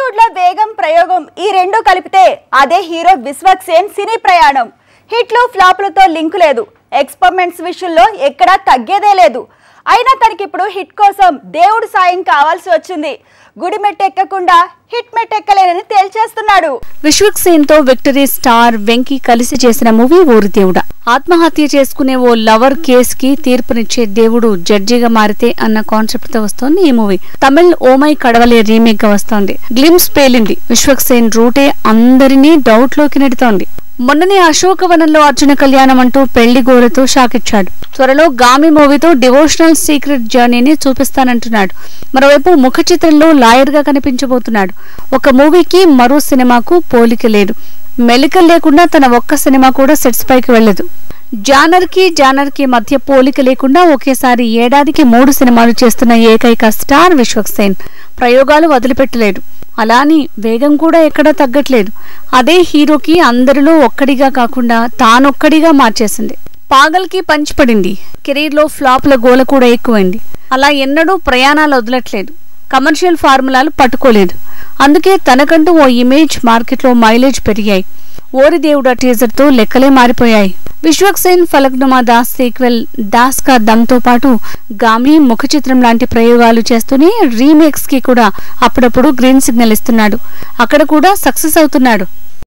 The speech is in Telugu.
టాలీవుడ్ లో వేగం ప్రయోగం ఈ రెండు కలిపితే అదే హీరో విశ్వక్ సేన్ సినీ ప్రయాణం హిట్లు ఫ్లాపులతో లింకు లేదు ఎక్స్పెరిమెంట్స్ విషయంలో ఎక్కడా తగ్గేదే లేదు అయినా తనకిప్పుడు హిట్ కోసం దేవుడు సాయం కావాల్సి వచ్చింది గుడి మెట్టెక్కకుండా హిట్ మెట్టెక్కలేనని తేల్చేస్తున్నాడు విశ్వక్ సేన్ తో విక్టరీ స్టార్ వెంకీ కలిసి చేసిన మూవీ ఊరి దేవుడ ఆత్మహత్య చేసుకునే ఓ లవర్ కేస్ కి తీర్పునిచ్చే దేవుడు జడ్జిగా మారితే అన్న కాన్సెప్ట్ తో వస్తోంది ఈ movie Tamil oh my Kadavule remake గా వస్తోంది గ్లిమ్స్ పేలింది విశ్వక్ సేన్ రూటే అందరినీ డౌట్ లోకి నెడుతోంది మొన్ననే అశోకవనంలో అర్జున కళ్యాణం అంటూ పెళ్లి గోలతో షాకిచ్చాడు త్వరలో గామి మూవీతో డివోషనల్ సీక్రెట్ జర్నీని చూపిస్తానంటున్నాడు మరోవైపు ముఖ చిత్రంలో లాయర్ గా కనిపించబోతున్నాడు ఒక మూవీకి మరో సినిమాకు పోలిక లేదు మెలికలు లేకుండా తన ఒక్క సినిమా కూడా సెట్స్ పైకి వెళ్ళదు జానర్ కి జానర్ కి మధ్య పోలిక లేకుండా ఒకేసారి ఏడాదికి మూడు సినిమాలు చేస్తున్న ఏకైక స్టార్ విశ్వక్ సేన్ ప్రయోగాలు వదిలిపెట్టలేడు అలాని వేగం కూడా ఎక్కడా తగ్గట్లేదు అదే హీరోకి అందరిలో ఒక్కడిగా కాకుండా తానొక్కడిగా మార్చేసింది పాగల్కి పంచిపడింది కెరీర్లో ఫ్లాప్ల గోల కూడా ఎక్కువైంది అలా ఎన్నడూ ప్రయాణాలు వదలట్లేదు కమర్షియల్ ఫార్ములాలు పట్టుకోలేదు అందుకే తనకంటూ ఓ ఇమేజ్ మార్కెట్లో మైలేజ్ పెరిగాయి ఓరి దేవుడ టీజర్ తో లెక్కలే మారిపోయాయి విశ్వక్ సేన్ ఫలక్నుమా దాస్ సీక్వెల్ దాస్ కా దమ్ తో పాటు గామి ముఖ చిత్రం లాంటి ప్రయోగాలు చేస్తూనే రీమేక్స్ కి కూడా అప్పుడప్పుడు గ్రీన్ సిగ్నల్ ఇస్తున్నాడు అక్కడ కూడా సక్సెస్ అవుతున్నాడు